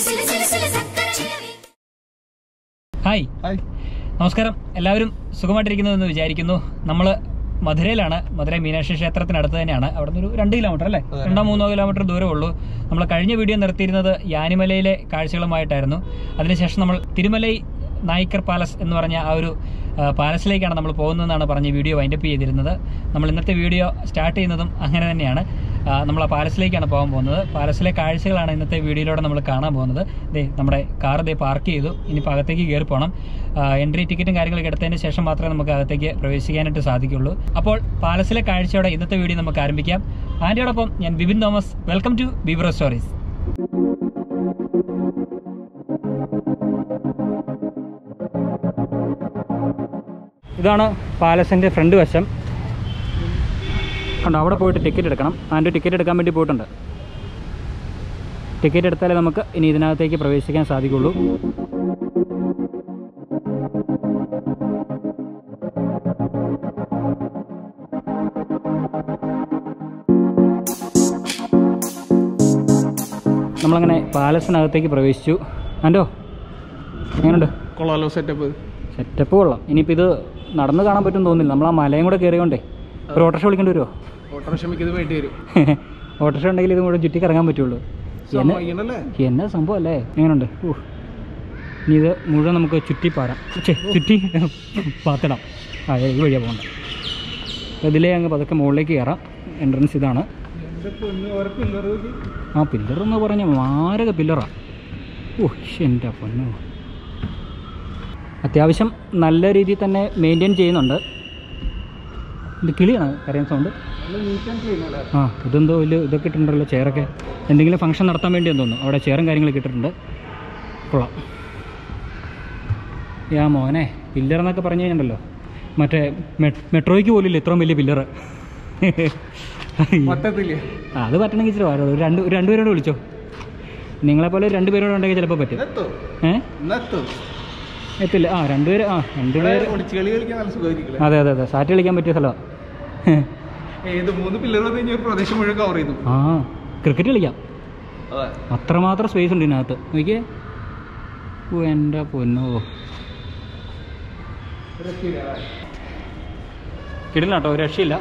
സില സില സില സക്കര ചിലവി hi hi നമസ്കാരം എല്ലാവരും സുഖമായിട്ടിരിക്കുന്നു എന്ന് വിചാരിക്കുന്നു നമ്മൾ മധുരയിലാണ് മധുര മീനാക്ഷി ക്ഷേത്രത്തിനടുത്ത് തന്നെയാണ് അവിടെ നിന്ന് ഒരു രണ്ട് കിലോമീറ്റർ അല്ലേ അതെ. രണ്ടോ മൂന്നോ കിലോമീറ്റർ ദൂരമേ ഉള്ളൂ നമ്മൾ കഴിഞ്ഞ വീഡിയോ നിർത്തിയിരുന്നത് യാനിമലയിലെ കാഴ്ചകളുമായിട്ടായിരുന്നു അതിനുശേഷം നമ്മൾ തിരുമലൈ നായിക്കർ പാലസ് എന്ന് പറഞ്ഞ ആ ഒരു ആ, പാലസിലേക്കാണ് നമ്മൾ പോകുന്നതെന്നാണ് പറഞ്ഞ് വീഡിയോ വൈൻഡപ്പ് ചെയ്തിരുന്നത് നമ്മൾ ഇന്നത്തെ വീഡിയോ സ്റ്റാർട്ട് ചെയ്യുന്നതും അങ്ങനെ തന്നെയാണ് ആ, നമ്മൾ ആ പാലസിലേക്കാണ് പോകാൻ പോകുന്നത് പാലസിലെ കാഴ്ചകളാണ് ഇന്നത്തെ വീഡിയോയിലൂടെ നമ്മൾ കാണാൻ പോകുന്നത് ദേ നമ്മുടെ കാർ ദേ പാർക്ക് ചെയ്തു ഇനിയിപ്പോൾ അകത്തേക്ക് കയറി പോകണം എൻട്രി ടിക്കറ്റും കാര്യങ്ങളൊക്കെ എടുത്തതിന് ശേഷം മാത്രമേ നമുക്ക് അകത്തേക്ക് പ്രവേശിക്കാനായിട്ട് സാധിക്കുള്ളൂ അപ്പോൾ പാലസിലെ കാഴ്ചയോടെ ഇന്നത്തെ വീഡിയോ നമുക്ക് ആരംഭിക്കാം ആൻറ്റിയോടൊപ്പം ഞാൻ Bibin Thomas welcome to Bibro stories ഇതാണ് പാലസിൻ്റെ ഫ്രണ്ട് വശം കണ്ടോ അവിടെ പോയിട്ട് ടിക്കറ്റ് എടുക്കണം അതിൻ്റെ ടിക്കറ്റ് എടുക്കാൻ വേണ്ടി പോയിട്ടുണ്ട് ടിക്കറ്റ് എടുത്താലേ നമുക്ക് ഇനി ഇതിനകത്തേക്ക് പ്രവേശിക്കാൻ സാധിക്കുള്ളൂ നമ്മളങ്ങനെ പാലസിനകത്തേക്ക് പ്രവേശിച്ചു ആൻറ്റോ എങ്ങനെയുണ്ട് കൊള്ളാലോ സെറ്റപ്പ് സെറ്റപ്പ് കൊള്ളാം ഇനിയിപ്പോൾ ഇത് നടന്ന് കാണാൻ പറ്റും തോന്നുന്നില്ല നമ്മൾ ആ മലയും കൂടെ കയറിയോണ്ടേ ഒരു ഓട്ടോറിക്ഷ വിളിക്കേണ്ടി വരുമോ ഓട്ടോറിക്ഷയ്ക്ക് ഇത് വേണ്ടി വരും ഓട്ടോറിക്ഷ ഉണ്ടെങ്കിൽ ഇത് കൂടെ ചുറ്റി കറങ്ങാൻ പറ്റുള്ളൂ എന്നെ സമ്മതിക്കണല്ലേ എന്നാ സംഭവം അല്ലേ എങ്ങനെയുണ്ട് ഊ. ഇനി ഇത് മുഴുവൻ നമുക്ക് ചുറ്റി പാരാം ഛെ, ചുറ്റി പാത്തിടാം ആ ഈ വഴിയാണ് പോകണ്ട ഇതിലേ അങ്ങ് പതുക്കെ മുകളിലേക്ക് കയറാം എൻട്രൻസ് ഇതാണ് എൻ്റെ പൊന്ന് ഓരോ പില്ലർ ആ പില്ലർ എന്ന് പറഞ്ഞ മാരക പില്ലറാണ് ഓ എൻ്റെ പൊന്നു അത്യാവശ്യം നല്ല രീതിയിൽ തന്നെ മെയിൻറ്റെയിൻ ചെയ്യുന്നുണ്ട് ഇത് കിളിയാണ് കരയാൻ സൗണ്ട് നല്ല നീറ്റ് ആൻഡ് ക്ലീൻ അല്ലേ ആ ഇതെന്തോ വലിയ ഇതൊക്കെ ഇട്ടിട്ടുണ്ടല്ലോ ചെയറൊക്കെ എന്തെങ്കിലും ഫംഗ്ഷൻ നടത്താൻ വേണ്ടി തോന്നുന്നു അവിടെ ചെയറും കാര്യങ്ങളൊക്കെ ഇട്ടിട്ടുണ്ട് കൊള്ളാം യാ മോനെ പില്ലർ എന്നൊക്കെ പറഞ്ഞു കഴിഞ്ഞുണ്ടല്ലോ മറ്റേ മെ- മെട്രോയ്ക്ക് പോലില്ല ഇത്രയും വലിയ പില്ലർ മൊത്തത്തില് അത് പറ്റണമെങ്കിൽ ഇച്ചിരി വാരോ ഒരു രണ്ട് ഒരു രണ്ടുപേരോട് വിളിച്ചോ നിങ്ങളെപ്പോലെ ഒരു രണ്ടുപേരോട് ഉണ്ടെങ്കിൽ ചിലപ്പോൾ പറ്റും ഇന്നെത്തോ ഏ ഇന്നെത്തോ എത്തില്ല ആ രണ്ടുപേര് ആ രണ്ടുപേര് ഒളിച്ച് കളി കളിക്കാൻ നല്ല സുഖമായിരിക്കില്ല അതെ അതെ അതെ സാറ്റ് കളിക്കാൻ പറ്റിയ സ്ഥലമാണ് ഏത് മൂന്ന് പില്ലർ കഴിഞ്ഞ ഒരു പ്രദേശം മുഴുവൻ കവർ ചെയ്തു ആ ക്രിക്കറ്റ് കളിക്കാം അതെ അത്രമാത്രം സ്പേസ് ഉണ്ട് ഇതിനകത്ത് നോക്കിയേ ഓ എൻ്റെ പൊന്നോ കിടില്ല കേട്ടോ ഒരു രക്ഷയില്ല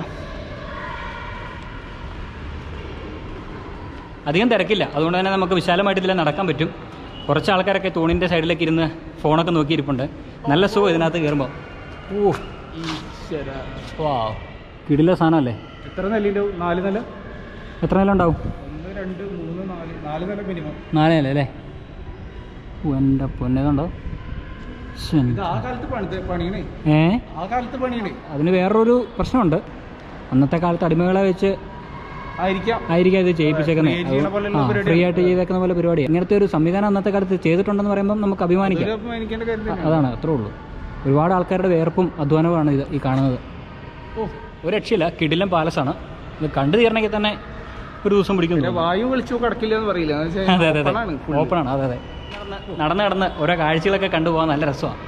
അധികം തിരക്കില്ല അതുകൊണ്ട് തന്നെ നമുക്ക് വിശാലമായിട്ട് ഇതിൽ നടക്കാൻ പറ്റും കുറച്ച് ആൾക്കാരൊക്കെ തൂണിൻ്റെ സൈഡിലേക്ക് ഇരുന്ന് ഫോണൊക്കെ നോക്കിയിരിപ്പുണ്ട് നല്ല സുഖം ഇതിനകത്ത് കയറുമ്പോൾ ഓ ഈശ്വര വാ കിടില സാധനമല്ലേ എത്ര നിലയുണ്ട് നാല് നില എത്ര നില ഉണ്ടാവും ഒന്ന് രണ്ട് മൂന്ന് നാല് നാല് നില മിനിമം നാല് നില അല്ലേ ഓ എൻ്റെ പൊന്നതുണ്ടോ ഇത് ആ കാലത്ത് പണിത് പണിയണേ ഏ ആ കാലത്ത് പണിയണേ അതിന് വേറൊരു പ്രശ്നമുണ്ട് അന്നത്തെ കാലത്ത് അടിമകളെ വെച്ച് ആയിരിക്കാം ആയിരിക്കും ഇത് ചെയ്യിപ്പിച്ചേക്കുന്നത് Free ചെയ്യണ പോലെയുള്ള പരിപാടി. ഫ്രീ ആയിട്ട് ചെയ്തേക്കുന്ന പോലെ പരിപാടി ഇങ്ങനത്തെ ഒരു സംവിധാനം അന്നത്തെ കാലത്ത് ചെയ്തിട്ടുണ്ടെന്ന് പറയുമ്പോൾ നമുക്ക് അഭിമാനിക്കാം അതൊരു അഭിമാനിക്കേണ്ട കാര്യം അ- തന്നെയാണ്. അതാണ് അത്രേ ഉള്ളൂ ഒരുപാട് ആൾക്കാരുടെ വേർപ്പും അധ്വാനവുമാണ് ഇത് ഈ കാണുന്നത് ഓ ഒരു രക്ഷയില്ല കിടിലം പാലസാണ് ഇത് കണ്ടു തീരണമെങ്കിൽ തന്നെ ഒരു ദിവസം പിടിക്കും പിന്നെ വായു വിളിച്ചു കിടക്കില്ല എന്ന് പറയില്ല എന്ന് വെച്ചാൽ അതെ അതെ open ആണ് അതെ full. ഓപ്പണാണ് അതെ അതെ നടന്ന് നടന്ന് ഓരോ കാഴ്ചകളൊക്കെ കണ്ടുപോകാൻ നല്ല രസമാണ്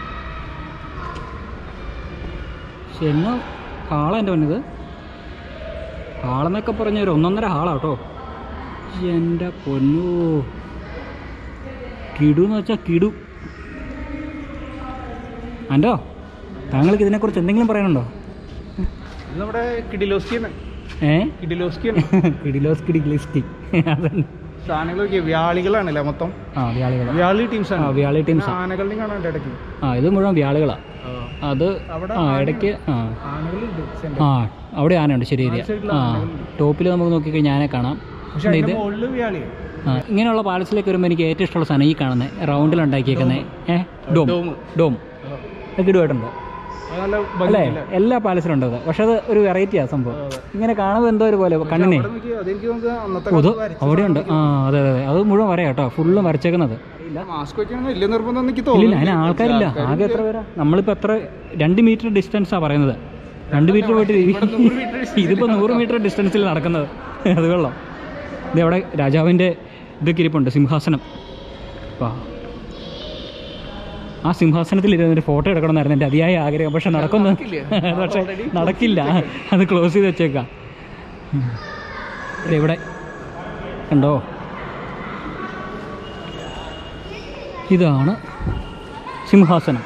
പക്ഷെ എന്നാ ഹാളാ എൻ്റെ പൊന്നത് ഹാളെന്നൊക്കെ പറഞ്ഞ ഒരു ഒന്നൊന്നര ഹാളാ കേട്ടോ എൻ്റെ പൊന്നു കിടു എന്ന് വെച്ചാൽ കിടു അൻ്റോ താങ്കൾക്ക് ഇതിനെക്കുറിച്ച് എന്തെങ്കിലും പറയാനുണ്ടോ ഇത് നമ്മുടെ കിഡിലോസ്കിയാണ് ഏ കിഡിലോസ്കിയാണ് കിടിലോസ് കിടിഗ്ലിസ്റ്റി അതന്നെ സാധനങ്ങൾ നോക്കിയ വ്യാളികളാണല്ലേ മൊത്തം ആ വ്യാളികളാ വ്യാളി ടീംസ് ആ ആണ് വ്യാളി ടീംസാ ആനകളുടെയും കാണാൻ ഇടയ്ക്ക് ആ ഇത് മുഴുവൻ വ്യാളുകളാ അത് അവിടെ ആ ഇടയ്ക്ക് ആ ആനകളുണ്ട് center. ആ അവിടെ ആനയുണ്ട് ശരി ശരിയാ സൈഡിൽ ആ ടോപ്പിൽ നമുക്ക് നോക്കിക്കഴിഞ്ഞാൽ ആനെ കാണാം പക്ഷെ ഇത് അതിന്റെ മുകളില് വ്യാളി ആ ഇങ്ങനെയുള്ള പാലസിലേക്ക് വരുമ്പോൾ എനിക്ക് ഏറ്റവും ഇഷ്ടമുള്ള സാധനം ഈ കാണുന്നത് റൗണ്ടിൽ ഉണ്ടാക്കിയേക്കുന്നത് ഏ ഡോം ഡോം. ഡോം അത് കിടുവായിട്ടുണ്ട് അത് നല്ല അല്ലേ ഭംഗിയില്ല എല്ലാ പാലസിലും ഉണ്ട് അത് പക്ഷെ അത് ഒരു വെറൈറ്റിയാ സംഭവം ഇങ്ങനെ കാണുമ്പോൾ എന്തോ ഒരു പോലെ കണ്ണിനെ അവിടെ നോക്കി അതെനിക്ക് തോന്നുന്നത് അന്നത്തെ അത് കാലത്ത് വരച്ച അവിടെയുണ്ട് ആ അതെ അതെ അതെ അത് മുഴുവൻ വരയാ കേട്ടോ ഫുള്ളും വരച്ചേക്കുന്നത് മാസ്ക് വെക്കണം വലിയ നിർബന്ധം എനിക്ക് ഇല്ല തോന്നുന്നു അതിന് ആൾക്കാരില്ല ആകെ എത്ര പേരാ നമ്മളിപ്പോൾ എത്ര രണ്ട് മീറ്റർ ഡിസ്റ്റൻസാ പറയുന്നത് രണ്ട് മീറ്റർ പോയിട്ട് നൂറ് meter ഇതിപ്പോൾ നൂറ് മീറ്റർ ഡിസ്റ്റൻസിൽ നടക്കുന്നത് അത് കൊള്ളാം ഇത് അവിടെ രാജാവിൻ്റെ ഇതൊക്കെ ഇരിപ്പുണ്ട് സിംഹാസനം വാ ആ സിംഹാസനത്തിൽ ഇരുന്നൊരു ഫോട്ടോ എടുക്കണമെന്നായിരുന്നു എൻ്റെ അതിയായ ആഗ്രഹം പക്ഷെ നടക്കുന്നു നടക്കില്ല. പക്ഷെ already നടക്കില്ല അത് ക്ലോസ് ചെയ്ത് വെച്ചേക്കാം ഉം. ദേ ഇവിടെ കണ്ടോ ഇതാണ് സിംഹാസനം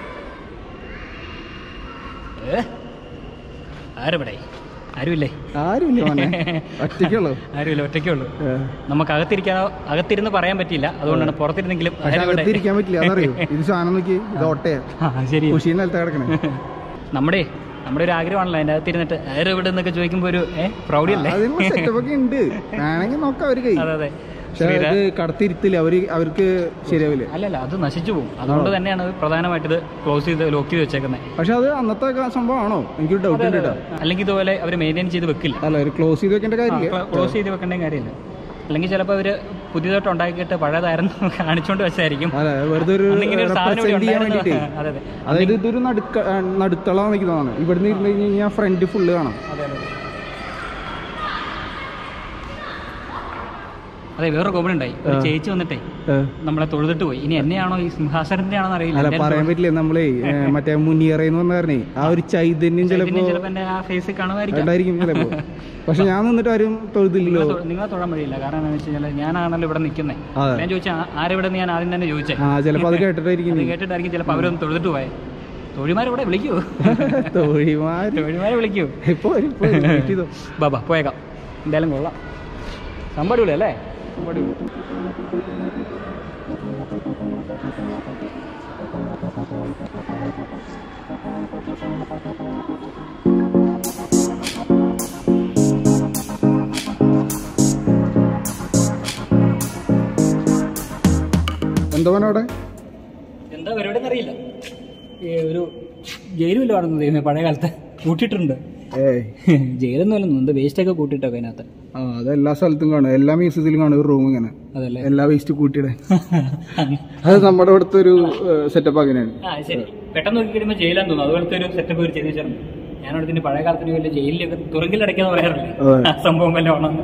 ഏ? ആരെവിടെ ആരുമില്ലേ ആരുമില്ല മോനെ ഒറ്റയ്ക്കുള്ളൂ ആരുമില്ല ഒറ്റയ്ക്കേ ഉള്ളൂ നമുക്ക് അകത്തിരിക്കാനോ അകത്തിരുന്ന് പറയാൻ പറ്റില്ല അതുകൊണ്ടാണ് പുറത്തിരുന്നെങ്കിലും പക്ഷെ ആരെവിടെ? അകത്തിരിക്കാൻ പറ്റില്ല അതറിയോ ഇത് സാധനം നോക്കി ഇത് ഓട്ടയാ ആ ശരി കുശി നിലത്ത് കിടക്കണേ നമ്മുടെ നമ്മുടെ ഒരു ആഗ്രഹമാണല്ലോ അതിൻ്റെ അകത്തിരുന്നിട്ട് ആരെവിടെ എന്നൊക്കെ ചോദിക്കുമ്പോൾ ഒരു ഏ പ്രൗഢി അല്ലേ അതിനുള്ള സെറ്റപ്പ് ഒക്കെ ഉണ്ട് വേണമെങ്കിൽ നോക്കാം അവര് കൈ അതെ അതെ പക്ഷെ അത് കടത്തിരുത്തില്ല അവര് അവർക്ക് ശരിയാവില്ല അല്ലല്ല അത് നശിച്ചു പോകും അതുകൊണ്ട് തന്നെയാണ് അത് പ്രധാനമായിട്ട് ഇത് ക്ലോസ് ചെയ്ത് ലോക്ക് ചെയ്ത് വെച്ചേക്കുന്നത് പക്ഷെ അത് അന്നത്തെ ക- സംഭവമാണോ എനിക്ക് ഡൗട്ട് ഉണ്ട് കേട്ടോ അല്ലെങ്കിൽ ഇതുപോലെ അവർ മെയിൻറ്റെയിൻ ചെയ്ത് വെക്കില്ല അല്ല ഒരു ക്ലോസ് ചെയ്ത് വെക്കേണ്ട കാര്യമില്ല ക്ലോസ് ചെയ്ത് വെക്കേണ്ട കാര്യമില്ല അല്ലെങ്കിൽ ചിലപ്പോൾ അവർ പുതിയതായിട്ട് ഉണ്ടാക്കിയിട്ട് പഴയതായിരുന്നു കാണിച്ചുകൊണ്ട് വെച്ചായിരിക്കും അല്ല വെറുതെ ഒരു അന്നിങ്ങനെ ഒരു സാധനം ഇവിടെ represent ചെയ്യാൻ ഉണ്ടായിരുന്നു. വേണ്ടിട്ടേ അതെ അതെ അതായത് ഇതൊരു നടുക്ക ആ, നടുത്തളം നിൽക്കുന്നതാണ് ഇവിടുന്ന് ഇരുന്ന് കഴിഞ്ഞ് കഴിഞ്ഞാൽ ഫ്രണ്ട് ഫുള്ള് കാണാം അതെ അതെ അതെ വേറൊരു കോമഡി ഉണ്ടായി ഒരു ചേച്ചി വന്നിട്ടേ ഏ. നമ്മളെ തൊഴുതിട്ട് പോയി ഇനി എന്നെയാണോ ഈ സിംഹാസനത്തിന്റെ ആണോ അറിയില്ല അല്ല എന്തായാലും പറയാൻ പറ്റില്ല നമ്മളേ ഏ, മറ്റേ മുനിയറയെന്ന് പറഞ്ഞ കാരണേ ആ ഒരു ചൈതന്യം ചിലപ്പോ പിന്നെ ചിലപ്പോൾ എൻ്റെ ആ ഫേസ് കാണുമായിരിക്കും ഉണ്ടായിരിക്കും ചിലപ്പോ പക്ഷെ ഞാൻ നിന്നിട്ട് ആരും തൊഴുതില്ലല്ലോ നിങ്ങളെ തൊ- നിങ്ങളെ തൊഴാൻ വഴിയില്ല കാരണം എന്താണെന്ന് വെച്ച് കഴിഞ്ഞാൽ ഞാനാണല്ലോ ഇവിടെ നിൽക്കുന്നത് അതെ. ഞാൻ ചോദിച്ചാൽ ആരെവിടെ ഞാൻ ആദ്യം തന്നെ ചോദിച്ചേ ആ ചിലപ്പോ അത് കേട്ടിട്ടായിരിക്കും അത് നീ. കേട്ടിട്ടായിരിക്കും ചിലപ്പോൾ അവരൊന്ന് തൊഴുതിട്ട് പോയെ തൊഴിമാരെ വിളിക്കൂ തൊഴിമാര് തൊഴിമാരെ വിളിക്കൂ ഇപ്പൊ വരും, ഇപ്പൊ വരും. വെയിറ്റ് ചെയ്തോ. ബാബാ പോയേക്കാം എന്തായാലും കൊള്ളാം സമ്പടിപൊളി അല്ലേ എന്താ മോനെ അവിടെ എന്താ പരിപാടി അറിയില്ല ഒരു ജയിലും ഇല്ല കാണുന്നത് ദൈവമേ പഴയ കാലത്ത് കൂട്ടിയിട്ടുണ്ട് ഏയ് ജയിലൊന്നും അല്ലെന്നു എന്താ വേസ്റ്റ് ഒക്കെ കൂട്ടിയിട്ടൊക്കെ അതിനകത്ത് ആ അത് എല്ലാ സ്ഥലത്തും കാണും എല്ലാ മ്യൂസിയത്തിലും കാണും ഒരു റൂം ഇങ്ങനെ അതല്ലേ എല്ലാ വേസ്റ്റ് കൂട്ടിയിടെ അത് നമ്മുടെ ഇവിടുത്തെ ഒരു സെറ്റപ്പ് അങ്ങനെയാണ് ആ ശരി പെട്ടെന്ന് നോക്കി കഴിയുമ്പോൾ ജയിലാന്ന് തോന്നുന്നു അതുപോലത്തെ ഒരു സെറ്റപ്പ് ഒരു ചെയ്ത് വെച്ചിട്ടുണ്ട് ഞാനവിടെ ഇതിന്റെ പഴയ കാലത്തിന് വല്ല ജയിലിലൊക്കെ തുറങ്കിലടയ്ക്കാന്ന് പറയാറില്ലേ അതെ. ആ സംഭവം വല്ല ആണെന്ന്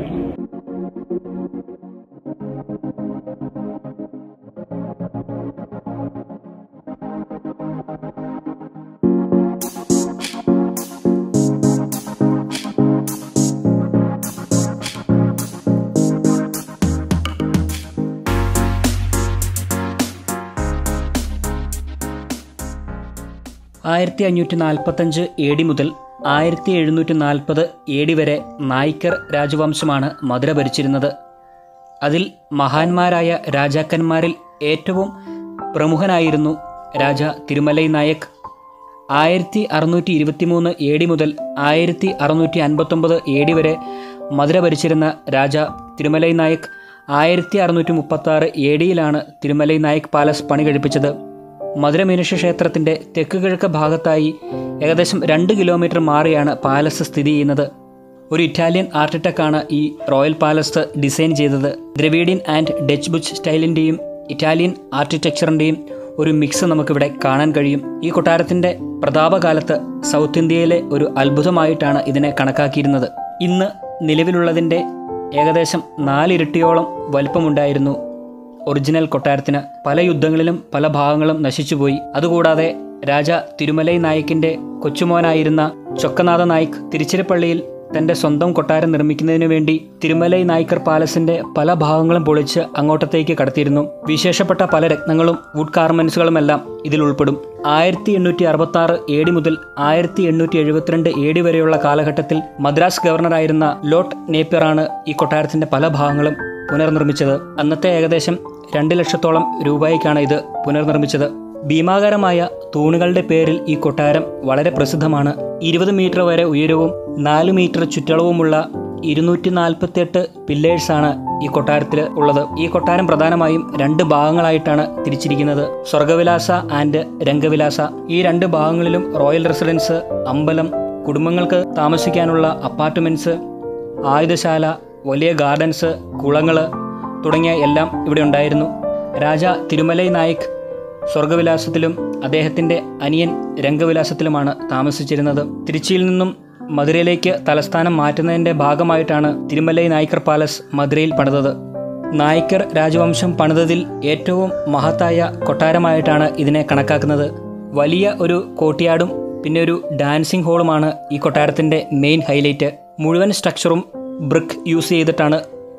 ആയിരത്തി അഞ്ഞൂറ്റി നാൽപ്പത്തഞ്ച് എ ഡി മുതൽ ആയിരത്തി എഴുന്നൂറ്റി നാൽപ്പത് എ ഡി വരെ നായ്ക്കർ രാജവംശമാണ് മധുര ഭരിച്ചിരുന്നത് അതിൽ മഹാന്മാരായ രാജാക്കന്മാരിൽ ഏറ്റവും പ്രമുഖനായിരുന്നു രാജ തിരുമലൈ നായക് ആയിരത്തി അറുന്നൂറ്റി ഇരുപത്തി മൂന്ന് എ ഡി മുതൽ ആയിരത്തി അറുന്നൂറ്റി അൻപത്തൊമ്പത് എ ഡി വരെ മധുര ഭരിച്ചിരുന്ന രാജ തിരുമലൈ നായക് ആയിരത്തി അറുന്നൂറ്റി മുപ്പത്തി ആറ് എ ഡിയിലാണ് തിരുമലൈ നായക് പാലസ് പണി കഴിപ്പിച്ചത് മധുര മീനാക്ഷി ക്ഷേത്രത്തിന്റെ തെക്ക് കിഴക്ക് ഭാഗത്തായി ഏകദേശം രണ്ട് കിലോമീറ്റർ മാറിയാണ് പാലസ് സ്ഥിതി ചെയ്യുന്നത് ഒരു ഇറ്റാലിയൻ ആർക്കിടെക്റ്റാണ് ഈ റോയൽ പാലസ് ഡിസൈൻ ചെയ്തത് ദ്രവീഡിയൻ ആൻഡ് ഡച്ച് ബുച്ച് സ്റ്റൈലിന്റെയും ഇറ്റാലിയൻ ആർക്കിടെക്ചറിന്റെയും ഒരു മിക്സ് നമുക്കിവിടെ കാണാൻ കഴിയും ഈ കൊട്ടാരത്തിന്റെ പ്രതാപകാലത്ത് സൗത്ത് ഇന്ത്യയിലെ ഒരു അത്ഭുതമായിട്ടാണ് ഇതിനെ കണക്കാക്കിയിരുന്നത് ഇന്ന് നിലവിലുള്ളതിന്റെ ഏകദേശം നാലിരട്ടിയോളം വലിപ്പമുണ്ടായിരുന്നു ഒറിജിനൽ കൊട്ടാരത്തിന് പല യുദ്ധങ്ങളിലും പല ഭാഗങ്ങളും നശിച്ചുപോയി അതുകൂടാതെ രാജ തിരുമലൈ നായിക്കിന്റെ കൊച്ചുമോനായിരുന്ന ചൊക്കനാഥ നായിക് തിരുച്ചിരപ്പള്ളിയിൽ തന്റെ സ്വന്തം കൊട്ടാരം നിർമ്മിക്കുന്നതിനു വേണ്ടി തിരുമലൈ നായ്ക്കർ പാലസിന്റെ പല ഭാഗങ്ങളും പൊളിച്ച് അങ്ങോട്ടത്തേക്ക് കടത്തിയിരുന്നു വിശേഷപ്പെട്ട പല രത്നങ്ങളും വുഡ് കാർമെന്റ്സുകളുമെല്ലാം ഇതിൽ ഉൾപ്പെടും ആയിരത്തി എണ്ണൂറ്റി അറുപത്തി ആറ് എ ഡി മുതൽ ആയിരത്തി എണ്ണൂറ്റി എഴുപത്തിരണ്ട് എ ഡി വരെയുള്ള കാലഘട്ടത്തിൽ മദ്രാസ് ഗവർണറായിരുന്ന ലോർഡ് നേപ്പിയറാണ് ഈ കൊട്ടാരത്തിന്റെ പല ഭാഗങ്ങളും പുനർനിർമ്മിച്ചത് അന്നത്തെ ഏകദേശം രണ്ട് ലക്ഷത്തോളം രൂപയ്ക്കാണ് ഇത് പുനർനിർമ്മിച്ചത് ഭീമാകരമായ തൂണുകളുടെ പേരിൽ ഈ കൊട്ടാരം വളരെ പ്രസിദ്ധമാണ് ഇരുപത് മീറ്റർ വരെ ഉയരവും നാല് മീറ്റർ ചുറ്റളവുമുള്ള ഇരുന്നൂറ്റി നാൽപ്പത്തിയെട്ട് പില്ലേഴ്സാണ് ഈ കൊട്ടാരത്തിൽ ഉള്ളത് ഈ കൊട്ടാരം പ്രധാനമായും രണ്ട് ഭാഗങ്ങളായിട്ടാണ് തിരിച്ചിരിക്കുന്നത് സ്വർഗവിലാസ ആൻഡ് രംഗവിലാസ ഈ രണ്ട് ഭാഗങ്ങളിലും റോയൽ റെസിഡൻസ് അമ്പലം കുടുംബങ്ങൾക്ക് താമസിക്കാനുള്ള അപ്പാർട്ട്മെന്റ്സ് ആയുധശാല വലിയ ഗാർഡൻസ് കുളങ്ങൾ തുടങ്ങിയ എല്ലാം ഇവിടെ ഉണ്ടായിരുന്നു രാജ തിരുമലൈ നായിക് സ്വർഗവിലാസത്തിലും അദ്ദേഹത്തിൻ്റെ അനിയൻ രംഗവിലാസത്തിലുമാണ് താമസിച്ചിരുന്നത് തിരുച്ചിയിൽ നിന്നും മധുരയിലേക്ക് തലസ്ഥാനം മാറ്റുന്നതിൻ്റെ ഭാഗമായിട്ടാണ് തിരുമലൈ നായ്ക്കർ പാലസ് മധുരയിൽ പണിതത് നായ്ക്കർ രാജവംശം പണിതതിൽ ഏറ്റവും മഹത്തായ കൊട്ടാരമായിട്ടാണ് ഇതിനെ കണക്കാക്കുന്നത് വലിയ ഒരു കോട്ടിയാടും പിന്നെ ഒരു ഡാൻസിംഗ് ഹോളുമാണ് ഈ കൊട്ടാരത്തിൻ്റെ മെയിൻ ഹൈലൈറ്റ് മുഴുവൻ സ്ട്രക്ചറും ബ്രിക്ക് യൂസ് ചെയ്തിട്ടാണ്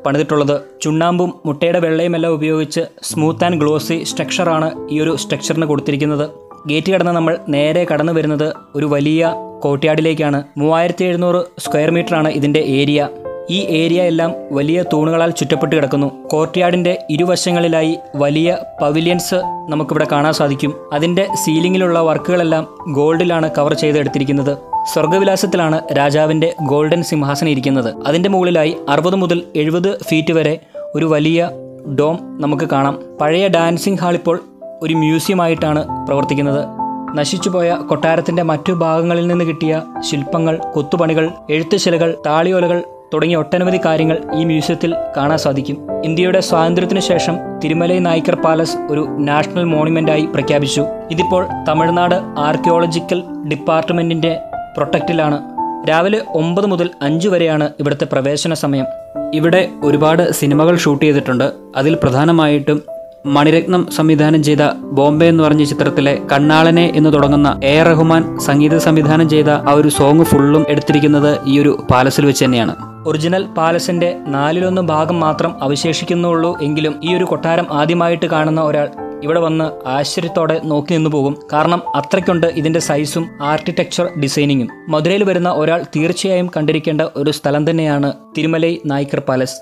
പണിതിട്ടുള്ളത് ചുണ്ണാമ്പും മുട്ടയുടെ വെള്ളയുമെല്ലാം ഉപയോഗിച്ച് സ്മൂത്ത് ആൻഡ് ഗ്ലോസി സ്ട്രക്ചറാണ് ഈ ഒരു സ്ട്രക്ചറിന് കൊടുത്തിരിക്കുന്നത് ഗേറ്റ് കടന്ന് നമ്മൾ നേരെ കടന്നു വരുന്നത് ഒരു വലിയ കോട്ടയാടിലേക്കാണ് മൂവായിരത്തി എഴുന്നൂറ് സ്ക്വയർ മീറ്ററാണ് ഇതിൻ്റെ ഏരിയ ഈ ഏരിയ എല്ലാം വലിയ തൂണുകളാൽ ചുറ്റപ്പെട്ട് കിടക്കുന്നു കോർട്ട്യാർഡിന്റെ ഇരുവശങ്ങളിലായി വലിയ പവിലിയൻസ് നമുക്കിവിടെ കാണാൻ സാധിക്കും അതിന്റെ സീലിംഗിലുള്ള വർക്കുകളെല്ലാം ഗോൾഡിലാണ് കവർ ചെയ്തെടുത്തിരിക്കുന്നത് സ്വർഗവിലാസത്തിലാണ് രാജാവിന്റെ ഗോൾഡൻ സിംഹാസനം ഇരിക്കുന്നത് അതിന്റെ മുകളിലായി അറുപത് മുതൽ എഴുപത് ഫീറ്റ് വരെ ഒരു വലിയ ഡോം നമുക്ക് കാണാം പഴയ ഡാൻസിംഗ് ഹാൾ ഇപ്പോൾ ഒരു മ്യൂസിയമായിട്ടാണ് പ്രവർത്തിക്കുന്നത് നശിച്ചുപോയ കൊട്ടാരത്തിന്റെ മറ്റു ഭാഗങ്ങളിൽ നിന്ന് കിട്ടിയ ശില്പങ്ങൾ കൊത്തുപണികൾ എഴുത്തുശിലകൾ താളിയോലകൾ തുടങ്ങിയ ഒട്ടനവധി കാര്യങ്ങൾ ഈ മ്യൂസിയത്തിൽ കാണാൻ സാധിക്കും ഇന്ത്യയുടെ സ്വാതന്ത്ര്യത്തിനു ശേഷം തിരുമലൈ നായ്ക്കർ പാലസ് ഒരു നാഷണൽ മോണുമെന്റായി പ്രഖ്യാപിച്ചു ഇതിപ്പോൾ തമിഴ്നാട് ആർക്കിയോളജിക്കൽ ഡിപ്പാർട്ട്മെന്റിന്റെ പ്രൊട്ടക്റ്റിലാണ് രാവിലെ ഒമ്പത് മുതൽ അഞ്ച് വരെയാണ് ഇവിടുത്തെ പ്രവേശന സമയം ഇവിടെ ഒരുപാട് സിനിമകൾ ഷൂട്ട് ചെയ്തിട്ടുണ്ട് അതിൽ പ്രധാനമായിട്ടും മണിരത്നം സംവിധാനം ചെയ്ത ബോംബെ എന്ന് പറഞ്ഞ ചിത്രത്തിലെ കണ്ണാളനെ എന്ന് തുടങ്ങുന്ന എ ആർ റഹ്മാൻ സംഗീത സംവിധാനം ചെയ്ത ആ ഒരു സോങ് ഫുള്ളും എടുത്തിരിക്കുന്നത് ഈ ഒരു പാലസിൽ വെച്ച് തന്നെയാണ് ഒറിജിനൽ പാലസിന്റെ നാലിലൊന്ന് ഭാഗം മാത്രം അവശേഷിക്കുന്നുള്ളൂ എങ്കിലും ഈ ഒരു കൊട്ടാരം ആദ്യമായിട്ട് കാണുന്ന ഒരാൾ ഇവിടെ വന്ന് ആശ്ചര്യത്തോടെ നോക്കി നിന്നു പോകും കാരണം അത്രയ്ക്കുണ്ട് ഇതിന്റെ സൈസും ആർക്കിടെക്ചർ ഡിസൈനിങ്ങും മധുരയിൽ വരുന്ന ഒരാൾ തീർച്ചയായും കണ്ടിരിക്കേണ്ട ഒരു സ്ഥലം തന്നെയാണ് തിരുമലൈ നായ്ക്കർ പാലസ്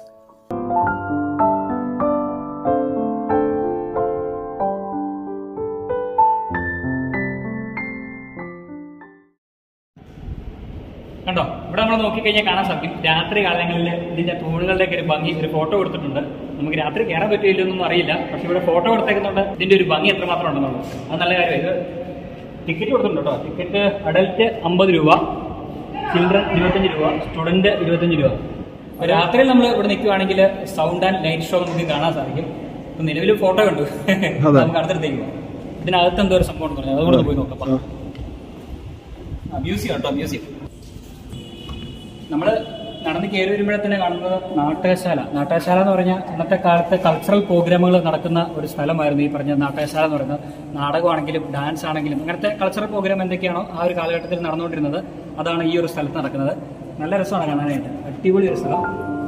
കണ്ടോ ഇവിടെ നമ്മൾ നോക്കിക്കഴിഞ്ഞാൽ കാണാൻ സാധിക്കും രാത്രി കാലങ്ങളിൽ ഇതിന്റെ തൂണുകളുടെ ഒക്കെ ഒരു ഭംഗി ഒരു ഫോട്ടോ കൊടുത്തിട്ടുണ്ട് നമുക്ക് രാത്രി കയറാൻ പറ്റില്ല എന്നൊന്നും അറിയില്ല പക്ഷെ ഇവിടെ ഫോട്ടോ കൊടുത്തേക്കുന്നുണ്ട് ഇതിന്റെ ഒരു ഭംഗി എത്രമാത്രം ഉണ്ടെന്നുള്ളത് അത് നല്ല കാര്യം ഇത് ടിക്കറ്റ് കൊടുത്തിട്ടുണ്ട് കേട്ടോ ടിക്കറ്റ് അഡൽറ്റ് അമ്പത് രൂപ ചിൽഡ്രൻ ഇരുപത്തഞ്ച് രൂപ സ്റ്റുഡന്റ് ഇരുപത്തഞ്ച് രൂപ അപ്പൊ രാത്രിയിൽ നമ്മൾ ഇവിടെ നിൽക്കുവാണെങ്കിൽ സൗണ്ട് ആൻഡ് ലൈറ്റ് ഷോ നമുക്ക് കാണാൻ സാധിക്കും ഇപ്പൊ നിലവിൽ ഫോട്ടോ കണ്ടു നമുക്ക് അടുത്തടുത്തേക്ക് പോകാം ഇതിനകത്ത് എന്തോ ഒരു സംഭവം ഉണ്ടെന്ന് പറഞ്ഞു അതുകൊണ്ട് ഒന്ന് പോയി നോക്കാം മ്യൂസിയം കേട്ടോ മ്യൂസിയം നമ്മൾ നടന്ന് കയറി വരുമ്പോഴേ തന്നെ കാണുന്നത് നാട്ടകശാല നാട്ടകശാല എന്ന് പറഞ്ഞാൽ അന്നത്തെ കാലത്ത് കൾച്ചറൽ പ്രോഗ്രാമുകൾ നടക്കുന്ന ഒരു സ്ഥലമായിരുന്നു ഈ പറഞ്ഞ നാട്ടകശാല എന്ന് പറയുന്നത് നാടകമാണെങ്കിലും ഡാൻസ് ആണെങ്കിലും അങ്ങനത്തെ കൾച്ചറൽ പ്രോഗ്രാം എന്തൊക്കെയാണോ ആ ഒരു കാലഘട്ടത്തിൽ നടന്നുകൊണ്ടിരുന്നത് അതാണ് ഈ ഒരു സ്ഥലത്ത് നടക്കുന്നത് നല്ല രസമാണ് കാണാനായിട്ട് അടിപൊളി ഒരു സ്ഥലം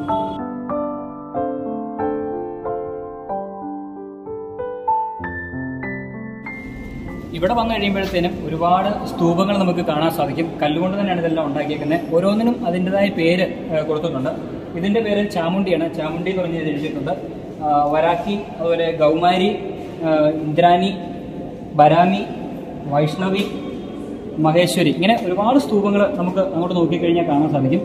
ഇവിടെ വന്നു കഴിയുമ്പോഴത്തേനും ഒരുപാട് സ്തൂപങ്ങൾ നമുക്ക് കാണാൻ സാധിക്കും കല്ലുകൊണ്ട് തന്നെയാണ് ഇതെല്ലാം ഉണ്ടാക്കിയേക്കുന്നത് ഓരോന്നിനും അതിൻ്റെതായ പേര് ഏഹ്, കൊടുത്തിട്ടുണ്ട് ഇതിന്റെ പേര് ചാമുണ്ടിയാണ് ചാമുണ്ടി എന്ന് പറഞ്ഞ് എഴുതിയിട്ടുണ്ട് ആ, വരാക്കി അതുപോലെ ഗൗമാരി ആ, ഇന്ദ്രാനി ബരാമി വൈഷ്ണവി മഹേശ്വരി ഇങ്ങനെ ഒരുപാട് സ്തൂപങ്ങൾ നമുക്ക് അങ്ങോട്ട് നോക്കിക്കഴിഞ്ഞാൽ കാണാൻ സാധിക്കും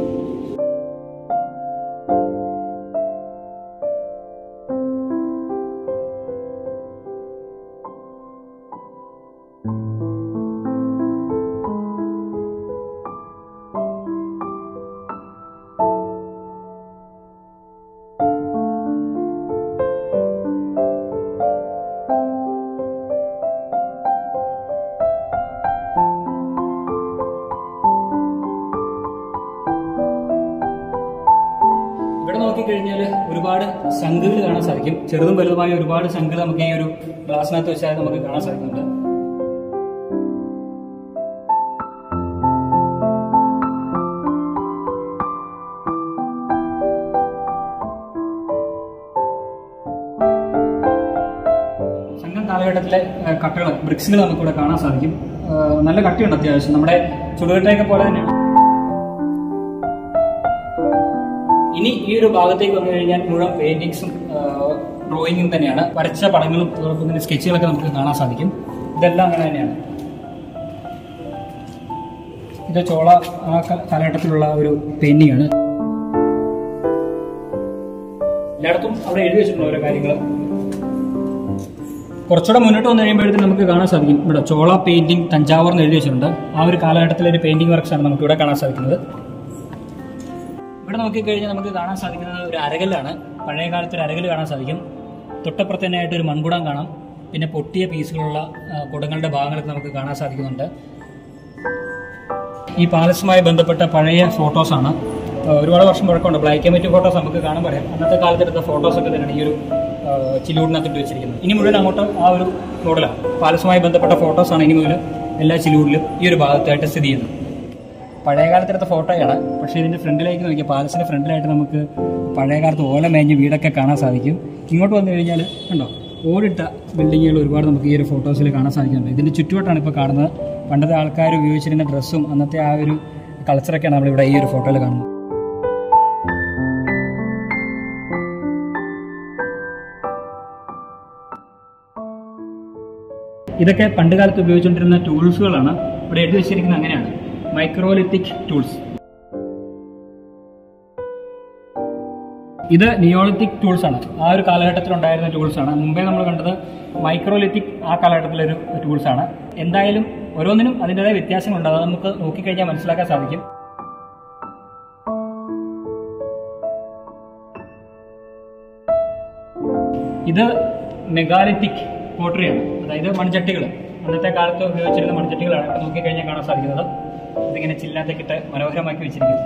ഇവിടെ നോക്കിക്കഴിഞ്ഞാൽ ഒരുപാട് ശംഖുകൾ കാണാൻ സാധിക്കും ചെറുതും വലുതുമായ ഒരുപാട് ശംഖുകൾ നമുക്ക് ഈ ഒരു ഗ്ലാസിനകത്ത് വെച്ചാൽ നമുക്ക് കാണാൻ സാധിക്കുന്നുണ്ട് സംഘം കാലഘട്ടത്തിലെ കട്ടകൾ ബ്രിക്സുകൾ നമുക്കിവിടെ കാണാൻ സാധിക്കും ആ, നല്ല കട്ടിയുണ്ട് അത്യാവശ്യം നമ്മുടെ ചുടുകട്ടയൊക്കെ പോലെ തന്നെയാണ് ഇനി ഈ ഒരു ഭാഗത്തേക്ക് വന്നു കഴിഞ്ഞാൽ മുഴുവൻ പെയിന്റിങ്സും ഡ്രോയിങ്ങും തന്നെയാണ് വരച്ച പടങ്ങളും അതോടൊപ്പം തന്നെ സ്കെച്ചുകളൊക്കെ നമുക്ക് കാണാൻ സാധിക്കും ഇതെല്ലാം അങ്ങനെ തന്നെയാണ് ഇത് ചോള ആ ക- കാലഘട്ടത്തിലുള്ള ഒരു പെയിന്റിംഗ് ആണ് എല്ലായിടത്തും അവിടെ എഴുതി വെച്ചിട്ടുണ്ട് ഓരോ കാര്യങ്ങൾ കുറച്ചുകൂടെ മുന്നോട്ട് വന്നു കഴിയുമ്പോഴത്തേക്കും നമുക്ക് കാണാൻ സാധിക്കും ഇവിടെ ചോള പെയിന്റിംഗ് തഞ്ചാവൂർ എന്ന് എഴുതി വെച്ചിട്ടുണ്ട് ആ ഒരു കാലഘട്ടത്തിലെ ഒരു പെയിന്റിംഗ് വർക്ക്സ് ആണ് നമുക്ക് ഇവിടെ കാണാൻ സാധിക്കുന്നത് ഇവിടെ നോക്കിക്കഴിഞ്ഞാൽ നമുക്ക് കാണാൻ സാധിക്കുന്നത് ഒരു അരകല്ലാണ് പഴയ കാലത്ത് ഒരു അരകല് കാണാൻ സാധിക്കും തൊട്ടപ്പുറത്ത് തന്നെ ആയിട്ട് ഒരു മൺകുടം കാണാം പിന്നെ പൊട്ടിയ പീസുകളുള്ള ആ, കുടങ്ങളുടെ ഭാഗങ്ങളൊക്കെ നമുക്ക് കാണാൻ സാധിക്കുന്നുണ്ട് ഈ പാലസുമായി ബന്ധപ്പെട്ട പഴയ ഫോട്ടോസാണ് ആ, ഒരുപാട് വർഷം പഴക്കമുണ്ട് ബ്ലാക്ക് ആൻഡ് വൈറ്റ് ഫോട്ടോസ് നമുക്ക് കാണാൻ പറയാം അന്നത്തെ കാലത്ത് എടുത്ത ഫോട്ടോസ് ഒക്കെ തന്നെയാണ് ഈ ഒരു ആ, ചിലൂടിനകത്ത് ഇട്ട് വെച്ചിരിക്കുന്നത് ഇനി മുഴുവൻ അങ്ങോട്ട് ആ ഒരു മോഡലാണ് പാലസുമായി ബന്ധപ്പെട്ട ഫോട്ടോസാണ് ഇനി മുതൽ എല്ലാ ചിലൂടിലും ഈ ഒരു ഭാഗത്തായിട്ട് സ്ഥിതി ചെയ്യുന്നത് പഴയകാലത്തെടുത്ത ഫോട്ടോയാണ് പക്ഷേ ഇതിന്റെ ഫ്രണ്ടിലേക്ക് നോക്കിയാൽ പാലസിന്റെ ഫ്രണ്ടിലായിട്ട് നമുക്ക് പഴയകാലത്ത് ഓല മേഞ്ഞ് വീടൊക്കെ കാണാൻ സാധിക്കും ഇങ്ങോട്ട് വന്നു കഴിഞ്ഞാൽ ഉണ്ടോ ഓടിട്ട ബിൽഡിങ്ങുകൾ ഒരുപാട് നമുക്ക് ഈ ഒരു ഫോട്ടോസിൽ കാണാൻ സാധിക്കുന്നുണ്ട് ഇതിന്റെ ചുറ്റുവട്ടാണ് ഇപ്പോൾ കാണുന്നത് പണ്ടത്തെ ആൾക്കാർ ഉപയോഗിച്ചിരുന്ന ഡ്രസ്സും അന്നത്തെ ആ ഒരു കൾച്ചറൊക്കെയാണ് നമ്മളിവിടെ ഈ ഒരു ഫോട്ടോയിൽ കാണുന്നത് ഇതൊക്കെ പണ്ട് കാലത്ത് ഉപയോഗിച്ചുകൊണ്ടിരുന്ന ടൂൾസുകളാണ് ഇവിടെ എഴുതി വെച്ചിരിക്കുന്നത് അങ്ങനെയാണ് മൈക്രോലിത്തിക് ടൂൾസ് ഇത് നിയോളിത്തിക് ടൂൾസ് ആണ് ആ ഒരു കാലഘട്ടത്തിൽ ഉണ്ടായിരുന്ന ടൂൾസ് ആണ് മുമ്പേ നമ്മൾ കണ്ടത് മൈക്രോലിത്തിക് ആ കാലഘട്ടത്തിലൊരു ടൂൾസ് ആണ് എന്തായാലും ഓരോന്നിനും അതിൻ്റെതായ വ്യത്യാസങ്ങളുണ്ട് അത് നമുക്ക് നോക്കിക്കഴിഞ്ഞാൽ മനസ്സിലാക്കാൻ സാധിക്കും ഇത് മെഗാലിത്തിക് പോട്ടറിയാണ് അതായത് മൺചട്ടികൾ അന്നത്തെ കാലത്ത് ഉപയോഗിച്ചിരുന്ന മൺചട്ടികളാണ് ഇവിടെ നോക്കിക്കഴിഞ്ഞാൽ കാണാൻ സാധിക്കുന്നത് ഇതിങ്ങനെ ചില്ലാത്തേക്കിട്ട് മനോഹരമാക്കി വെച്ചിരിക്കുന്നു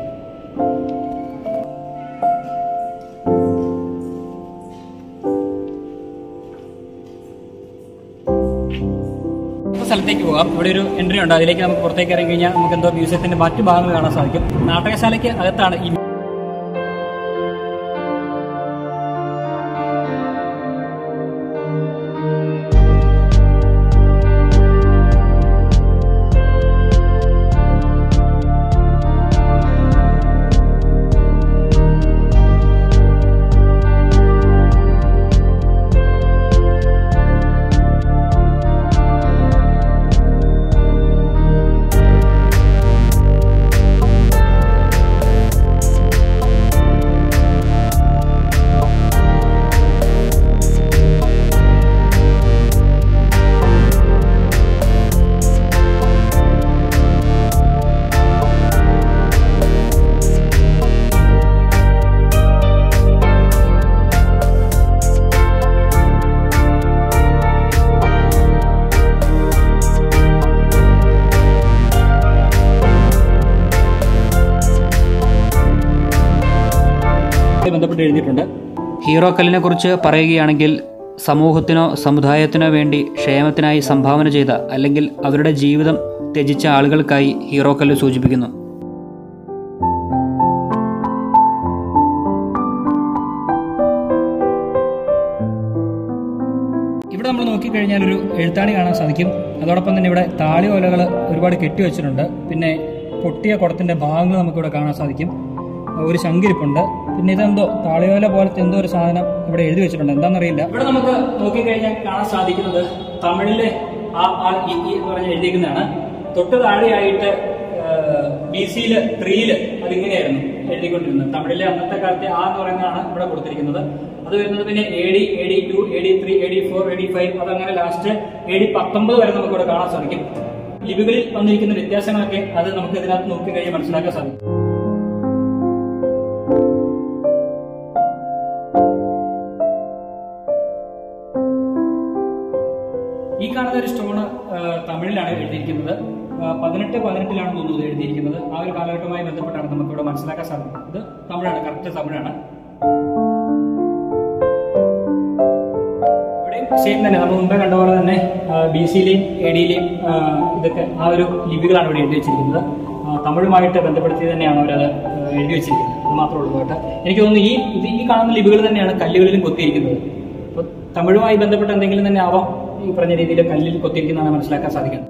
നമുക്ക് സ്ഥലത്തേക്ക് പോകാം ഇവിടെ ഒരു എൻട്രി ഉണ്ട് അതിലേക്ക് നമുക്ക് പുറത്തേക്ക് ഇറങ്ങി കഴിഞ്ഞാൽ നമുക്ക് എന്തോ മ്യൂസിയത്തിന്റെ മറ്റു ഭാഗങ്ങൾ കാണാൻ സാധിക്കും നാടകശാലയ്ക്ക് അകത്താണ് ഈ ബന്ധപ്പെട്ട് എഴുതിയിട്ടുണ്ട് ഹീറോ കല്ലിനെ കുറിച്ച് പറയുകയാണെങ്കിൽ സമൂഹത്തിനോ സമുദായത്തിനോ വേണ്ടി ക്ഷേമത്തിനായി സംഭാവന ചെയ്ത അല്ലെങ്കിൽ അവരുടെ ജീവിതം ത്യജിച്ച ആളുകൾക്കായി ഹീറോ കല്ല് സൂചിപ്പിക്കുന്നു ഇവിടെ നമ്മൾ നോക്കിക്കഴിഞ്ഞാൽ ഒരു എഴുത്താണി കാണാൻ സാധിക്കും അതോടൊപ്പം തന്നെ ഇവിടെ താളിയോലകൾ ഒരുപാട് കെട്ടിവെച്ചിട്ടുണ്ട് പിന്നെ പൊട്ടിയ കുടത്തിന്റെ ഭാഗങ്ങൾ നമുക്കിവിടെ കാണാൻ സാധിക്കും ഒരു ശങ്കിരിപ്പുണ്ട് പിന്നെ ഇതെന്തോ താളിയോല പോലത്തെ എന്തോ ഒരു സാധനം ഇവിടെ എഴുതി വെച്ചിട്ടുണ്ട് എന്താണെന്നറിയില്ല ഇവിടെ നമുക്ക് നോക്കിക്കഴിഞ്ഞാൽ കാണാൻ സാധിക്കുന്നത് തമിഴിലെ ആ ആ ഈ ഈ എന്ന് പറഞ്ഞ് എഴുതിയിരിക്കുന്നതാണ് തൊട്ട് താഴെയായിട്ട് ബി സിയില് ത്രീയില് അതിങ്ങനെയായിരുന്നു എഴുതിക്കൊണ്ടിരുന്നത് തമിഴിലെ അന്നത്തെ കാലത്തെ ആ എന്ന് പറയുന്നതാണ് ഇവിടെ കൊടുത്തിരിക്കുന്നത് അത് വരുന്നത് പിന്നെ A D A D two A D three A D four A D five അതങ്ങനെ ലാസ്റ്റ് എ ഡി പത്തൊമ്പത് വരെ നമുക്ക് ഇവിടെ കാണാൻ സാധിക്കും ലിപികളിൽ വന്നിരിക്കുന്ന വ്യത്യാസങ്ങളൊക്കെ അത് നമുക്ക് ഇതിനകത്ത് നോക്കി കഴിഞ്ഞാൽ മനസ്സിലാക്കാൻ സാധിക്കും ഈ കാണുന്ന ഒരു സ്റ്റോണ് തമിഴിലാണ് എഴുതിയിരിക്കുന്നത് ആ, പതിനെട്ട് പതിനെട്ടിലാണ് തോന്നുന്നത് ഇത് എഴുതിയിരിക്കുന്നത് ആ ഒരു കാലഘട്ടവുമായി ബന്ധപ്പെട്ടാണ് നമുക്ക് ഇവിടെ മനസ്സിലാക്കാൻ സാധിക്കുന്നത് ഇത് തമിഴാണ് കറക്റ്റ് തമിഴാണ് ഇവിടെയും സെയിം തന്നെ നമ്മൾ മുമ്പേ കണ്ട പോലെ തന്നെ ബി സിയിലെയും എ ഡിയിലെയും ഇതൊക്കെ ആ ഒരു ലിപികളാണ് ഇവിടെ എഴുതി വെച്ചിരിക്കുന്നത് ആ, തമിഴുമായിട്ട് ബന്ധപ്പെടുത്തി തന്നെയാണ് അവരത് ആ, എഴുതി വെച്ചിരിക്കുന്നത് അത് മാത്രമേ ഉള്ളൂ കേട്ടോ എനിക്ക് തോന്നുന്നു ഈ ഇത് ഈ കാണുന്ന ലിപികൾ തന്നെയാണ് കല്ലുകളിലും കൊത്തിയിരിക്കുന്നത് അപ്പോൾ തമിഴുമായി ബന്ധപ്പെട്ട എന്തെങ്കിലും തന്നെ ആവാം ഈ പറഞ്ഞ രീതിയിൽ കല്ലിൽ കൊത്തിയിരിക്കുന്നതാണ് മനസ്സിലാക്കാൻ സാധിക്കുന്നത്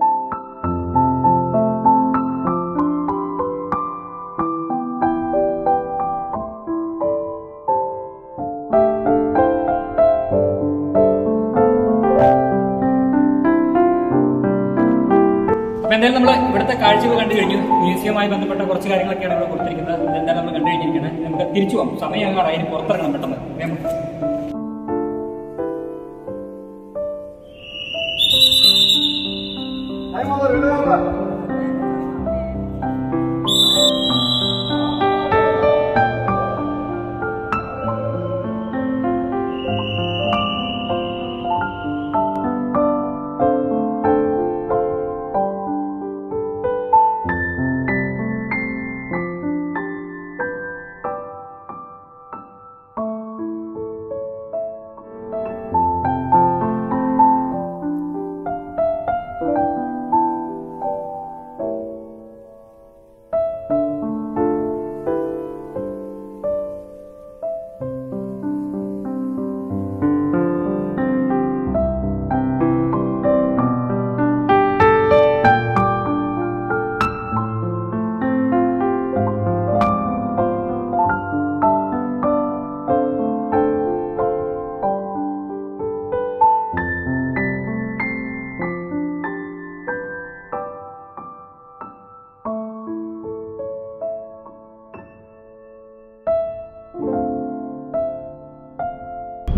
അപ്പൊ എന്തായാലും നമ്മൾ ഇവിടുത്തെ കാഴ്ചകൾ കണ്ടു കഴിഞ്ഞു മ്യൂസിയവുമായി ബന്ധപ്പെട്ട കുറച്ച് കാര്യങ്ങളൊക്കെയാണ് ഇവിടെ കൊടുത്തിരിക്കുന്നത് അതെന്തായാലും നമ്മൾ കണ്ടു കഴിഞ്ഞിരിക്കുന്നത് നമുക്ക് തിരിച്ചു പോകാം സമയം അങ്ങാണ് അതിന് പുറത്തിറങ്ങണം പെട്ടെന്ന് വേഗം.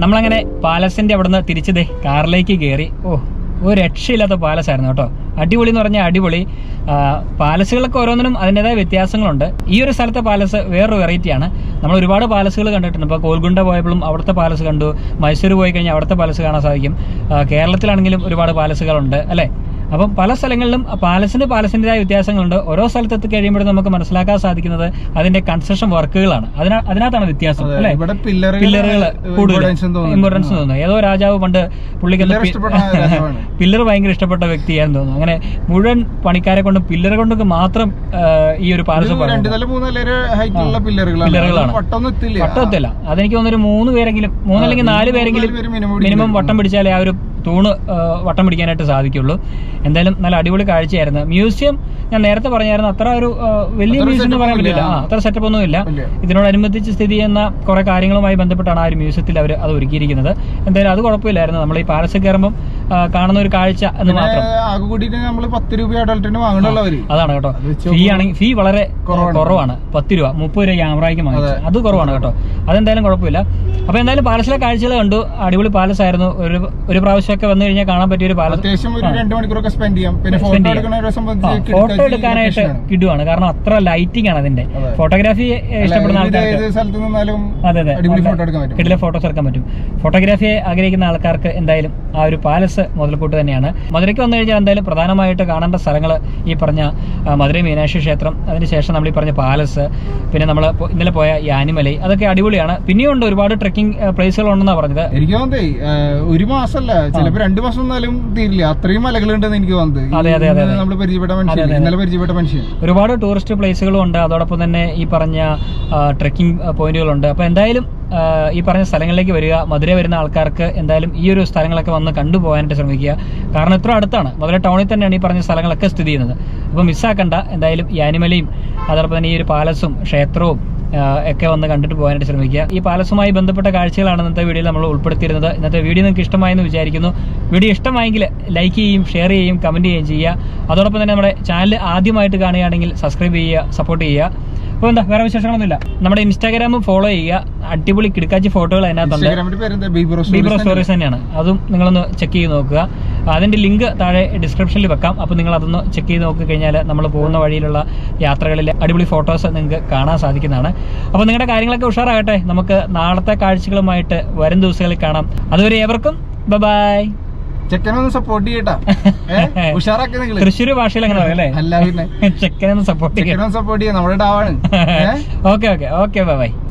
നമ്മളങ്ങനെ പാലസിന്റെ അവിടുന്ന് തിരിച്ചു ദേ കാറിലേക്ക് കയറി ഓ ഒരു രക്ഷയില്ലാത്ത പാലസ് ആയിരുന്നു കേട്ടോ അടിപൊളി എന്ന് പറഞ്ഞാൽ അടിപൊളി ആ, പാലസുകളൊക്കെ ഓരോന്നിനും അതിൻ്റെതായ വ്യത്യാസങ്ങളുണ്ട് ഈ ഒരു സ്ഥലത്തെ പാലസ് വേറൊരു വെറൈറ്റിയാണ് നമ്മൾ ഒരുപാട് പാലസുകൾ കണ്ടിട്ടുണ്ട് ഇപ്പോൾ കോൽഗുണ്ട പോയപ്പോഴും അവിടുത്തെ പാലസ് കണ്ടു മൈസൂർ പോയി കഴിഞ്ഞാൽ അവിടുത്തെ പാലസ് കാണാൻ സാധിക്കും ആ, കേരളത്തിലാണെങ്കിലും ഒരുപാട് പാലസുകളുണ്ട് അല്ലേ അപ്പം പല സ്ഥലങ്ങളിലും പാലസിന് പാലസിൻ്റെതായ വ്യത്യാസങ്ങളുണ്ട് ഓരോ സ്ഥലത്ത് എത്തി കഴിയുമ്പോഴും നമുക്ക് മനസ്സിലാക്കാൻ സാധിക്കുന്നത് അതിന്റെ കൺസ്ട്രക്ഷൻ വർക്കുകളാണ് അതിനാ അതിനകത്താണ് വ്യത്യാസം അതെ, അല്ലേ ഇവിടെ പില്ലറുകൾ പില്ലറുകൾ കൂടുതൽ importance തോന്നുന്നു. ഇമ്പോർട്ടൻസ് തോന്നുന്നു ഏതോ രാജാവ് പണ്ട് പുള്ളിക്ക് പില്ലർ ഇഷ്ടപ്പെട്ട രാജാവാണ്. പില്ലർ ഭയങ്കര ഇഷ്ടപ്പെട്ട വ്യക്തിയാന്ന് തോന്നുന്നു അങ്ങനെ മുഴുവൻ പണിക്കാരെ കൊണ്ട് പില്ലർ കൊണ്ടൊക്കെ മാത്രം ആ, ഈ ഒരു പാലസ് ഇത് രണ്ട് നില മൂന്ന് നില ഹൈറ്റുള്ള പില്ലറുകളാണ് പില്ലറുകളാണ്. അത് വട്ടമൊന്നും എത്തില്ല വട്ടത്തില്ല അതെനിക്ക് തോന്നുന്നു ഒരു മൂന്ന് പേരെങ്കിലും മൂന്നല്ലെങ്കിൽ നാല് പേരെങ്കിലും പേര് minimum മിനിമം വട്ടം പിടിച്ചാലേ ആ ഒരു തൂണ് ആ, വട്ടം പിടിക്കാനായിട്ട് സാധിക്കുള്ളൂ എന്തായാലും നല്ല അടിപൊളി കാഴ്ചയായിരുന്നു മ്യൂസിയം ഞാൻ നേരത്തെ പറഞ്ഞായിരുന്നു അത്ര ഒരു ആ, വലിയ അത്ര മ്യൂസിയം എന്ന് പറയാൻ setup പറ്റില്ല ആ ഒന്നുമില്ല. അത്ര സെറ്റപ്പ് ഒന്നും ഇല്ല ഇല്ല. ഇതിനോടനുബന്ധിച്ച് സ്ഥിതി ചെയ്യുന്ന കുറെ കാര്യങ്ങളുമായി ബന്ധപ്പെട്ടാണ് ആ ഒരു മ്യൂസിയത്തിൽ അവർ അത് ഒരുക്കിയിരിക്കുന്നത് എന്തായാലും അത് കുഴപ്പമില്ലായിരുന്നു നമ്മൾ ഈ പാലസിൽ കയറുമ്പോൾ ആ, കാണുന്ന ഒരു കാഴ്ച എന്ന് പിന്നെ മാത്രം ആകെ കൂടിയിട്ട് നമ്മള് പത്ത് രൂപ അഡൽട്ടിന് വാങ്ങണുള്ളവര് അതാണ് കേട്ടോ അത് വെച്ച് ഫീ ആണെങ്കിൽ ഫീ വളരെ കുറവാണ്. കുറവാണ് പത്ത് രൂപ മുപ്പത് രൂപ ക്യാമറയ്ക്ക് വാങ്ങിച്ചു അതെ. അത് കുറവാണ് കേട്ടോ അതെന്തായാലും കുഴപ്പമില്ല അപ്പൊ എന്തായാലും പാലസിലെ കാഴ്ചകൾ കണ്ടു അടിപൊളി പാലസ് ആയിരുന്നു ഒരു ഒരു പ്രാവശ്യമൊക്കെ വന്നു കഴിഞ്ഞാൽ കാണാൻ പറ്റിയ ഒരു പാലസ് അത്യാവശ്യം ഒരു രണ്ട് മണിക്കൂറൊക്കെ സ്പെൻഡ് ചെയ്യാം പിന്നെ Spend ഫോട്ടോ ചെയ്യാം. എടുക്കുന്നവരെ സംബന്ധിച്ച് ഫോട്ടോ കിടക്കാച്ചി എടുക്കാനായിട്ട് location ആണ്. കിടുവാണ് കാരണം അത്ര ലൈറ്റിംഗ് ആണ് അതിന്റെ അതെ. ഫോട്ടോഗ്രാഫി അല്ല, ഇഷ്ടപ്പെടുന്ന ഇത് ആൾക്കാർക്ക് ഏത് സ്ഥലത്ത് നിന്നാലും അതെ അതെ അടിപൊളി ഫോട്ടോ എടുക്കാൻ പറ്റും കിടിലെ ഫോട്ടോസ് എടുക്കാൻ പറ്റും ഫോട്ടോഗ്രാഫി ആഗ്രഹിക്കുന്ന ആൾക്കാർക്ക് എന്തായാലും ആ ഒരു പാലസ് മുതൽക്കൂട്ട് തന്നെയാണ് മധുരയ്ക്ക് വന്നു കഴിഞ്ഞാൽ എന്തായാലും പ്രധാനമായിട്ട് കാണേണ്ട സ്ഥലങ്ങൾ ഈ പറഞ്ഞ ആ, മധുരൈ മീനാക്ഷി ക്ഷേത്രം അതിനുശേഷം നമ്മൾ ഈ പറഞ്ഞ പാലസ് പിന്നെ നമ്മൾ ഇന്നലെ പോയ ഈ ആനിമലൈ അതൊക്കെ അടിപൊളിയാണ് പിന്നെയും ഉണ്ട് ഒരുപാട് ട്രക്കിംഗ് പ്ലേസുകൾ ഉണ്ടെന്നാണ് പറഞ്ഞത് എനിക്ക് തോന്നേ ഒരു മാസമല്ല ചിലപ്പോ രണ്ടു മാസം ഒന്നാലും തീരില്ല അത്രയും മലകളുണ്ടെന്ന് എനിക്ക് തോന്നുന്നത് അതെ, അതെ, അതെ, അതെ. നമ്മൾ പരിചയപ്പെട്ട അതെ, മനുഷ്യൻ അതെ. ഇന്നലെ പരിചയപ്പെട്ട മനുഷ്യൻ ഒരുപാട് ടൂറിസ്റ്റ് പ്ലേസുകളും ഉണ്ട് അതോടൊപ്പം തന്നെ ഈ പറഞ്ഞ ട്രക്കിംഗ് പോയിന്റുകളുണ്ട് അപ്പോൾ എന്തായാലും ആ, ഈ പറഞ്ഞ സ്ഥലങ്ങളിലേക്ക് വരിക മധുര വരുന്ന ആൾക്കാർക്ക് എന്തായാലും ഈ ഒരു സ്ഥലങ്ങളൊക്കെ വന്ന് കണ്ടുപോകാനായിട്ട് ശ്രമിക്കുക കാരണം ഇത്ര അടുത്താണ് മധുര ടൗണിൽ തന്നെയാണ് ഈ പറഞ്ഞ സ്ഥലങ്ങളൊക്കെ സ്ഥിതി ചെയ്യുന്നത് അപ്പോൾ മിസ്സാക്കണ്ട എന്തായാലും ഈ ആനിമലയും അതോടൊപ്പം തന്നെ ഈ ഒരു പാലസും ക്ഷേത്രവും ആ, ഒക്കെ വന്ന് കണ്ടിട്ട് പോകാനായിട്ട് ശ്രമിക്കുക ഈ പാലസുമായി ബന്ധപ്പെട്ട കാഴ്ചകളാണ് ഇന്നത്തെ വീഡിയോയിൽ നമ്മൾ ഉൾപ്പെടുത്തിയിരുന്നത് ഇന്നത്തെ വീഡിയോ നിങ്ങൾക്ക് ഇഷ്ടമായെന്ന് വിചാരിക്കുന്നു വീഡിയോ ഇഷ്ടമായെങ്കിൽ ലൈക്ക് ചെയ്യും ഷെയർ ചെയ്യും കമന്റ് ചെയ്യുകയും ചെയ്യുക അതോടൊപ്പം തന്നെ നമ്മുടെ ചാനൽ ആദ്യമായിട്ട് കാണുകയാണെങ്കിൽ സബ്സ്ക്രൈബ് ചെയ്യുക സപ്പോർട്ട് ചെയ്യുക അപ്പോൾ എന്താ വേറെ വിശേഷങ്ങളൊന്നുമില്ല നമ്മുടെ ഇൻസ്റ്റാഗ്രാമും ഫോളോ ചെയ്യുക അടിപൊളി കിടക്കാച്ചി ഫോട്ടോകൾ അതിനകത്തുണ്ട് ഇൻസ്റ്റാഗ്രാമിന്റെ പേരെന്താ ബീബ്രോ ബീബ്രോ സ്റ്റോറീസ് തന്നെയാണ് അതും നിങ്ങളൊന്ന് ചെക്ക് ചെയ്ത് നോക്കുക അതിന്റെ ലിങ്ക് താഴെ ഡിസ്ക്രിപ്ഷനിൽ വെക്കാം അപ്പോൾ നിങ്ങൾ അതൊന്ന് ചെക്ക് ചെയ്ത് നോക്കി കഴിഞ്ഞാൽ നമ്മൾ പോകുന്ന വഴിയിലുള്ള യാത്രകളിലെ അടിപൊളി ഫോട്ടോസ് നിങ്ങൾക്ക് കാണാൻ സാധിക്കുന്നതാണ് അപ്പോൾ നിങ്ങളുടെ കാര്യങ്ങളൊക്കെ ഉഷാറാകട്ടെ നമുക്ക് നാളത്തെ കാഴ്ചകളുമായിട്ട് വരും ദിവസങ്ങളിൽ കാണാം അതുവരെ ഏവർക്കും ബൈ ചെക്കനൊന്ന് സപ്പോർട്ട് ചെയ്യട്ടാ ഏ? ഉഷാറാക്കി നിങ്ങള് തൃശ്ശൂർ ഭാഷയിൽ അങ്ങനെ പറയും അല്ലേ അല്ല പിന്നെ ചെക്കനെ ഒന്ന് സപ്പോർട്ട് ചെയ്യാം ചെക്കനൊന്ന് സപ്പോർട്ട് ചെയ്യാം നമ്മുടെ ഡാവാണ് ഏഹ് okay okay okay bye by